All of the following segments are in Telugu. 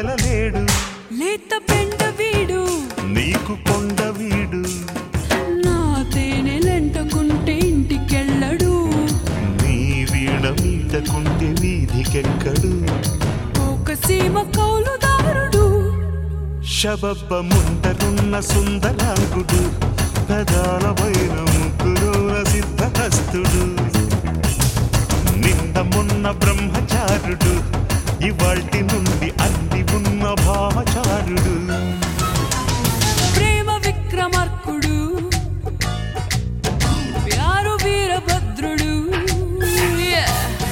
తేలలేడు లేత పెండ వీడు నీకు కొండ వీడు నా తేనెలంటకుంటే ఇంటికెళ్ళడు నీ వీణ మీటకుంటే వీధికెక్కడు ఒక సీమ కౌలుదారుడు శబబ్బ ముందరున్న సుందరాంగుడు పెదాల పైన ముగ్గురోల సిద్ధహస్తుడు నిందమున్న బ్రహ్మచారుడు ఇవాల్టి నుండి అల్లి ఉన్న భామచారుడు ప్రేమ విక్రమార్కుడు ప్యారు వీరభద్రుడు Yeah.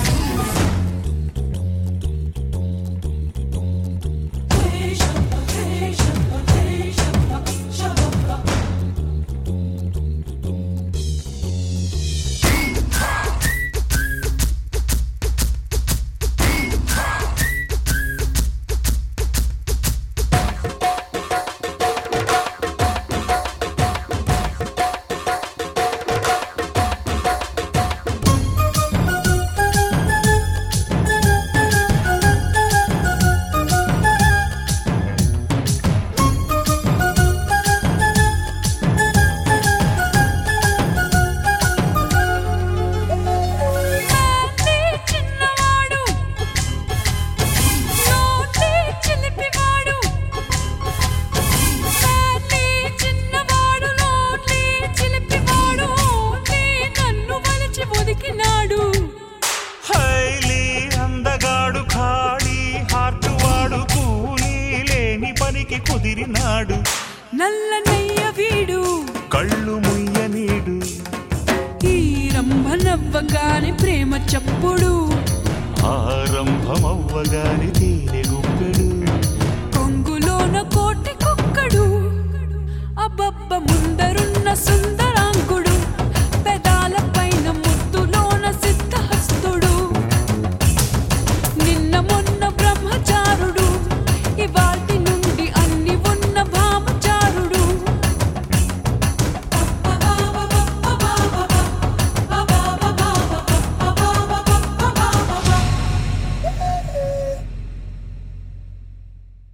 నాటి చిన్నవాడు నోటి చిలిపివాడు నాటి చిన్నవాడు నోటి చిలిపివాడు నీ నన్ను మలిచి ఒదికినాడు హైలీ అందగాడు ఖాళీ హార్టువాడు కూలీ లేని పనికి కుదిరినాడు నల్లనయ్య వీడు కళ్ళు ముయ్యనీడు ఈ రంభ నవ్వగానే ప్రేమ చప్పుడు ఆరంభమవ్వగాని తేనె గుప్పెడు కొంగులోన కోటి కుక్కడు అబ్బబ్బ ముందరున్న సుందర